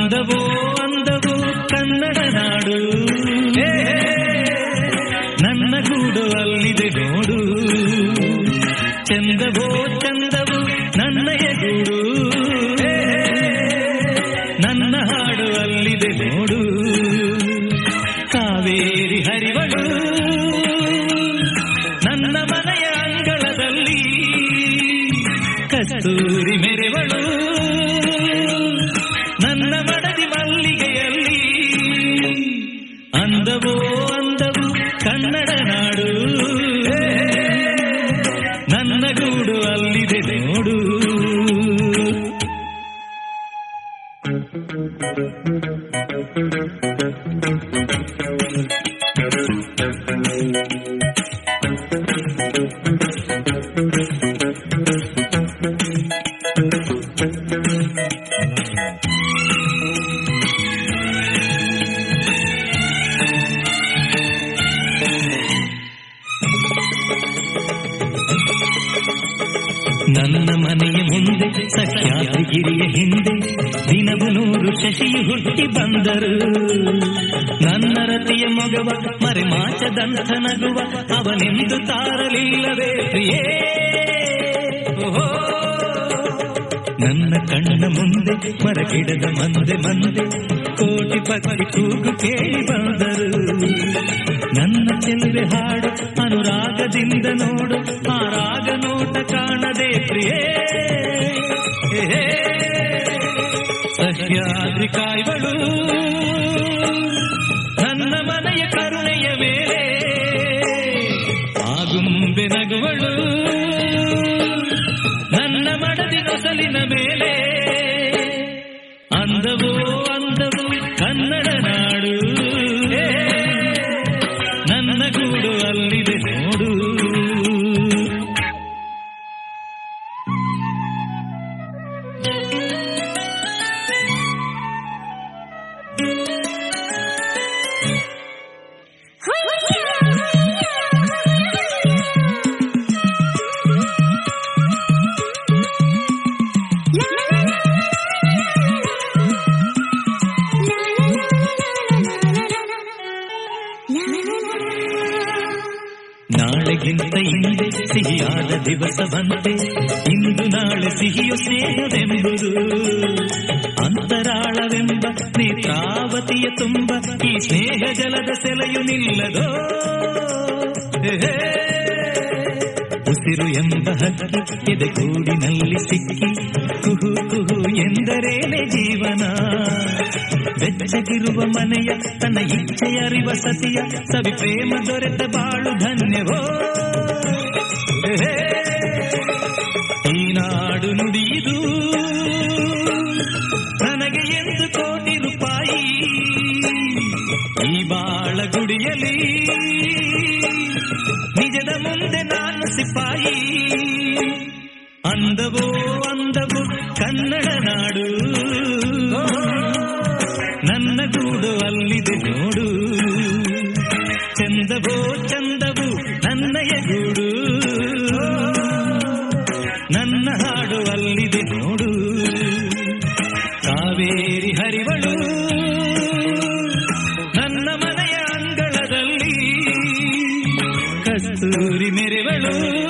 ಅಂದವೋ ಅಂದವೋ ಕನ್ನಡ ನಾಡು ಹೇ, ನನ್ನ ಗೂಡು ಅಲ್ಲಿದೆ ನೋಡು ಚಂದವೋ ಚಂದವು ನನ್ನಯ ಗೂಡು ಹೇ, ನನ್ನ ಹಾಡು ಅಲ್ಲಿದೆ ನೋಡು ಕಾವೇರಿ ಹರಿವಳು ನನ್ನ ಮನೆಯ ಅಂಗಳದಲ್ಲಿ ಕಸ್ತೂರಿ ಮೆರೆವಳು ನನ್ನ ಮಡದಿ ಮಲ್ಲಿಗೆಯಲ್ಲಿ ಅಂದವೋ ಅಂದವು ಕನ್ನಡ ನಾಡು ನನ್ನ ಗೂಡು ಅಲ್ಲಿದೆ ನೋಡು ನನ್ನ ಮನೆಯ ಮುಂದೆ ಸಹ್ಯಾದ್ರಿಗಿರಿಯ ಹಿಂದೆ ದಿನವು ನೂರು ಶಶಿಯು ಹುಟ್ಟಿ ಬಂದರು ನನ್ನ ರತಿಯ ಮಗವ ಮರೆಮಾಚದಂಥ ನಗುವ ಅವನೆಂದು ತಾರಲಿಲ್ಲವೇ ಪ್ರಿಯೇ ಓಹೋ ನನ್ನ ಕಣ್ಣ ಮುಂದೆ ಮರಗಿಡದ ಮಂದೆ ಮಂದೆ ಕೋಟಿ ಪಕ್ಷಿ ಕೂಗು ಕೇಳಿ ಬಂದರು ನನ್ನ ಚೆಲುವೆ ಹಾಡು ಅನುರಾಗದಿಂದ ನೋಡು ಆ ರಾಗ ನೋಟ ಕಾಣದೆ ಪ್ರಿಯೇ ಹೇ, ಸಹ್ಯಾದ್ರಿ ಕಾಯ್ವಳು ನನ್ನ ಮನೆಯ ಕರುಣೆಯ ಮೇಲೆ ಆಗುಂಬೆ ನಗುವಳು ನನ್ನ ಮಡದಿ ನೊಸಲಿನ ಮೇಲೆ ಅಂದವೋ ಅಂದವು ಕನ್ನಡ ನಾಡು ಹೇ, ನನ್ನ ಗೂಡು ಅಲ್ಲಿದೆ ನೋಡು ನಾಳೆಗಿಂತ ಹಿಂದೆ ಸಿಹಿಯಾದ ದಿವಸ ಬಂತೆ ಇಂದು ನಾಳೆ ಸಿಹಿಯು ಸ್ನೇಹವೆಂಬುದು ಅಂತರಾಳವೆಂಬ ನೇತ್ರಾವತಿಯ ತುಂಬ ಈ ಸ್ನೇಹ ಜಲದ ಸೆಲೆಯು ನಿಲ್ಲದೋ ಹೇ, ಉಸಿರು ಎಂಬ ಹಕ್ಕಿ ಎದೆಗೂಡಿನಲ್ಲಿ ಸಿಕ್ಕಿ ಕುಹು ಕುಹು ಎಂದರೇನೆ ಜೀವನ ಬೆಚ್ಚಗಿರುವ ಮನೆಯ ತನ್ನ ಇಚ್ಛೆಯರಿವ ಸತಿಯ ಸವಿ ಪ್ರೇಮ ದೊರೆತ ಬಾಳು ಧನ್ಯವೋ ಹೇ, ಈ ನಾಡು ನುಡಿಯುದು ನನಗೆ ಎಂದು ಕೋಟಿ ರೂಪಾಯಿ ಈ ಬಾಳ ಗುಡಿಯಲಿ ನಿಜದ ಮುಂದೆ ನಾನು ಸಿಪಾಯಿ ಅಂದವೋ ಅಂದವು ಕನ್ನಡ ನಾಡು ನನ್ನ ಗೂಡು ಅಲ್ಲಿದೆ ನೋಡು ಚಂದವೋ ಚಂದವು ನನ್ನಯ ಗೂಡು ನನ್ನ ಹಾಡು ಅಲ್ಲಿದೆ ನೋಡು ಕಾವೇರಿ ಹರಿವಳು ನನ್ನ ಮನೆಯ ಅಂಗಳದಲ್ಲಿ ಕಸ್ತೂರಿ ಮೆರೆವಳು